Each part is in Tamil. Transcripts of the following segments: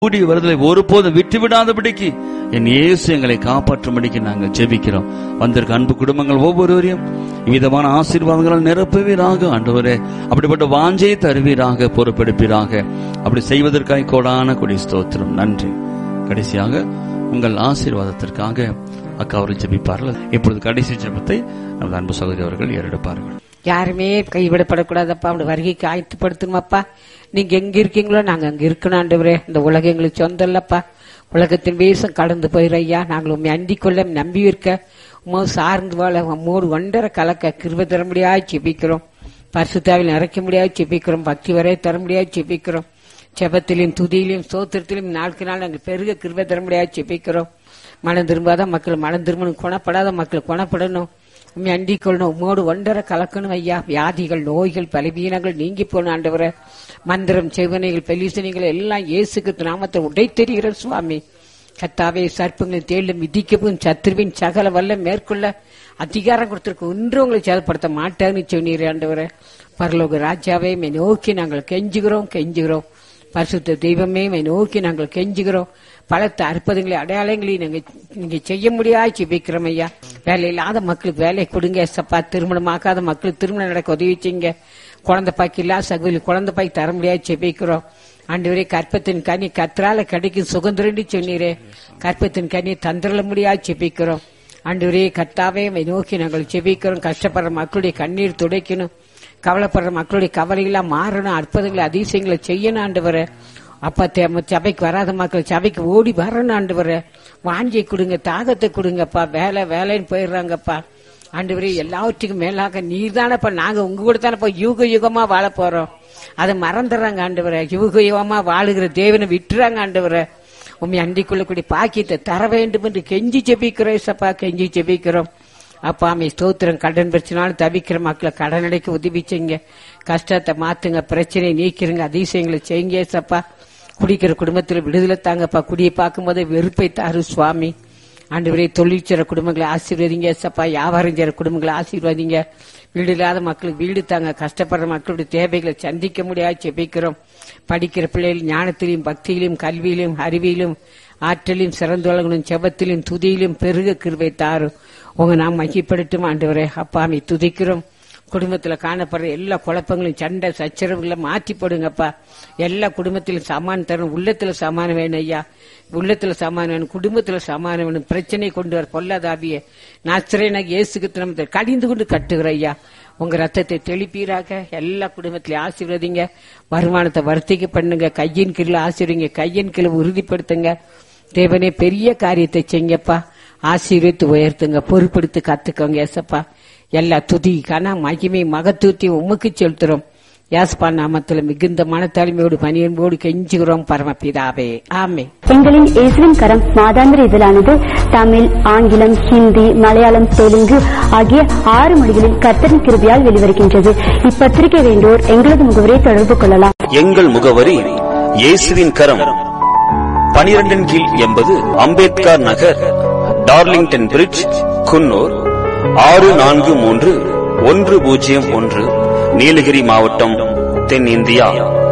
கூடிய வருதலை ஒருபோதும் விட்டுவிடாதபடிக்கு என் இயேசு எங்களை காப்பாற்றும்படிக்கு நாங்கள் ஜெபிக்கிறோம் வந்திருக்க அன்பு குடும்பங்கள் ஒவ்வொருவரையும் விதமான ஆசீர்வாதங்களால் நிரப்புவீராக ஆண்டவரே அப்படிப்பட்ட வாஞ்சையை தருவீராக பொறுப்பெடுப்பீராக அப்படி செய்வதற்காக கோடான கொடி ஸ்தோத்திரம் நன்றி கடைசியாக உங்கள் ஆசீர்வாதத்திற்காக அக்கா அவர்கள் ஜெபிப்பார்கள் இப்பொழுது கடைசி ஜெபத்தை நமது அன்பு சகோதரி அவர்கள் ஏறெடுப்பார்கள் யாருமே கைவிடப்படக்கூடாதப்பா அவனோட வருகைக்கு ஆயத்துப்படுத்தணுமாப்பா நீங்க எங்க இருக்கீங்களோ நாங்க அங்க இருக்கணும் ஆண்டவரே இந்த உலகம் எங்களுக்கு சொந்தம் இல்லப்பா உலகத்தின் வேஷம் கடந்து போயிரு ஐயா நாங்கள் உண்மை அண்டிக் கொள்ள நம்பி இருக்க உமோ சார்ந்து வாழ உம்மோடு ஒன்றரை கலக்க கிருப தர முடியாது செபிக்கிறோம் பரிசுத்தாவில் நிறைக்க முடியாது செபிக்கிறோம் பக்தி வரை தர முடியாது செபிக்கிறோம் செபத்திலையும் துதியிலையும் சோத்திரத்திலையும் நாளுக்கு நாள் நாங்கள் பெருக கிருப தர முடியாது செபிக்கிறோம் மனம் திரும்பாத மக்கள் மனம் திரும்பணும் குணப்படாத மக்கள் குணப்படணும் உண்மை அண்டிக் கொள்ளணும் உம்மோடு ஒன்றரை கலக்கணும் ஐயா வியாதிகள் நோய்கள் பலவீனங்கள் நீங்கி போன ஆண்டவரை மந்திரம் செவனைகள் பெலிசனைகள் எல்லாம் இயேசுக்கு நாமத்தை உடைத்தெறிகிற சுவாமி கத்தாவே சர்ப்பங்களை தேடும் மிதிக்கவும் சத்ருவின் சகல வல்ல மேற்கொள்ள அதிகாரம் கொடுத்திருக்க ஒன்று உங்களை சேதப்படுத்த மாட்டான்னு சொன்னீர் ஆண்டவரை பரலோக ராஜாவே மை நோக்கி நாங்கள் கெஞ்சுகிறோம் கெஞ்சுகிறோம் பரிசுத்த தெய்வமே மை நோக்கி நாங்கள் கெஞ்சுகிறோம் பலத்த அற்புதங்களை அடையாளங்களை நீங்க நீங்க செய்ய முடியாது ஜெபிக்கிறோம் ஐயா வேலை இல்லாத மக்களுக்கு வேலை கொடுங்க எசப்பா திருமணம் ஆகாத மக்களுக்கு திருமணம் நடக்க உதவி செய்யுங்க குழந்தை பாய்க்கு இல்லாத சகோதரி குழந்தை பாய்க்கு தர முடியாது ஜெபிக்கிறோம் ஆண்டவரே கற்பத்தின் கனி கத்ரால கிடைக்கும் சுகந்திரண்டி சொன்னீரே கற்பத்தின் கனி தந்திரல முடியாது ஜெபிக்கிறோம் ஆண்டவரே கர்த்தாவே உம்மை நோக்கி நாங்கள் ஜெபிக்கிறோம் கஷ்டப்படுற மக்களுடைய கண்ணீர் துடைக்கணும் கவலைப்படுற மக்களுடைய கவலையெல்லாம் மாறணும் அற்புதங்களை அதிசயங்களை செய்யணும் ஆண்டவரை அப்பா தேம சபைக்கு வராத மக்கள் சபைக்கு ஓடி வரணும் ஆண்டவரை வாஞ்சியை கொடுங்க தாகத்தை கொடுங்கப்பா வேலை வேலைன்னு போயிடுறாங்கப்பா ஆண்டவரே எல்லாவற்றுக்கும் மேலாக நீர் தானப்பா நாங்க உங்க கூட தானப்பா யுக யுகமா வாழ போறோம் அதை மறந்துடுறாங்க ஆண்டவரை யுக யுகமா வாழுகிற தேவனை விட்டுறாங்க ஆண்டவரை உண்மை அண்டிக்குள்ளக்கூடிய பாக்கியத்தை தர வேண்டும் என்று கெஞ்சி ஜெபிக்கிறோம் ஏசப்பா கெஞ்சி ஜெபிக்கிறோம் அப்பா அமை ஸ்தோத்திரம் கடன் பிரச்சனாலும் தவிக்கிற மக்களை கடன் அடைக்க உதவி செய்யுங்க கஷ்டத்தை மாத்துங்க பிரச்சனையை நீக்கிறங்க அதிசயங்களை செய்யுங்க ஏசப்பா குடிக்கிற குடும்பத்தில் விடுதலை தாங்கப்பா குடியை பார்க்கும்போது வெறுப்பை தாரு சுவாமி ஆண்டவரே தொழில் செய்கிற குடும்பங்களை ஆசீர்வதிங்க ஏசப்பா வியாபாரம் செய்கிற குடும்பங்களை ஆசீர்வதிங்க வீடு இல்லாத மக்களுக்கு வீடு தாங்க கஷ்டப்படுற மக்களுடைய தேவைகளை சந்திக்க முடியாது ஜெபிக்கிறோம் படிக்கிற பிள்ளைகள் ஞானத்திலையும் பக்தியிலும் கல்வியிலும் அறிவியிலும் ஆற்றலையும் சிறந்துலகணும் செபத்திலும் துதியிலும் பெருக கிருபை தாரும் உங்க நாம் மகிப்படுத்தும் ஆண்டவரே அப்பாமை துதிக்கிறோம் குடும்பத்துல காணப்படுற எல்லா குழப்பங்களும் சண்டை சச்சரவுகளை மாற்றி போடுங்கப்பா எல்லா குடும்பத்திலும் சமான் தரும் உள்ளத்துல சமானம் வேணும் ஐயா உள்ளத்துல சமானம் வேணும் குடும்பத்துல சமானம் வேணும் பிரச்சனை கொண்டு வர பொல்லாதாபிய நாச்சிரேனாக இயேசுக்கு தினத்தை கடிந்து கொண்டு கட்டுகிற ஐயா உங்க ரத்தத்தை தெளிப்பீராக எல்லா குடும்பத்திலையும் ஆசீர்வதிங்க வருமானத்தை வர்த்திக்க பண்ணுங்க கையின் கீழே ஆசீர்வதிங்க கையின் கீழே உறுதிப்படுத்துங்க தேவனே பெரிய காரியத்தை செய்யுங்கப்பா ஆசீர்வித்து உயர்த்துங்க பொறுப்படுத்து கத்துக்கோங்க ஏசப்பா எல்லா துதி கன மகிமை மகத்துவத்தை உமக்கு செலுத்துறோம் யாஸ்பா நாமத்துல மிகுந்த மனத்தாழ்மையோடு பணியன்போடு கெஞ்சுகிறோம் பரமபிதாவே ஆமே எங்களின் இயேசுவின் கரம் மாதாந்திர இதழானது தமிழ் ஆங்கிலம் ஹிந்தி மலையாளம் தெலுங்கு ஆகிய ஆறு மொழிகளில் கர்த்தரின் கிருபியால் வெளிவருகின்றது இப்பத்திரிகை வேண்டோர் எங்களது முகவரியை தொடர்பு கொள்ளலாம் எங்கள் முகவரி இயேசுவின் கரம் பனிரெண்டின் கீழ் எண்பது அம்பேத்கர் நகர் டார்லிங்டன் பிரிட்ஜ் குன்னூர் ஆறு நான்கு மூன்று ஒன்று பூஜ்ஜியம் ஒன்று நீலகிரி மாவட்டம் தென்னிந்தியா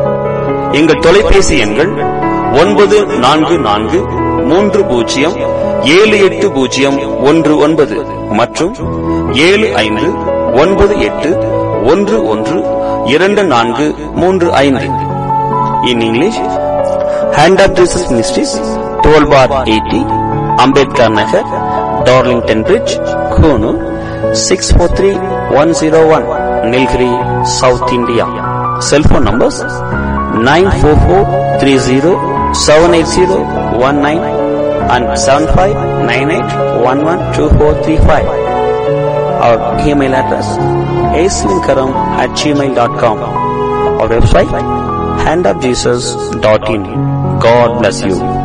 எங்கள் தொலைபேசி எண்கள் ஒன்பது நான்கு நான்கு மூன்று பூஜ்ஜியம் ஏழு எட்டு பூஜ்ஜியம் ஒன்று ஒன்பது மற்றும் ஏழு ஐந்து ஒன்பது எட்டு ஒன்று ஒன்று இரண்டு நான்கு மூன்று ஐந்து in English hand of Jesus ministries twelve bar eighty Ambedkar Nagar Darlington bridge Coonoor six four three one zero one Nilgiri south India cellphone numbers nine four four three zero seven eight zero one nine and seven five nine eight one one two four three five our email address ஏஸ்லிங்கரம் at Gmail dot com our website handofjesus.in. God bless you.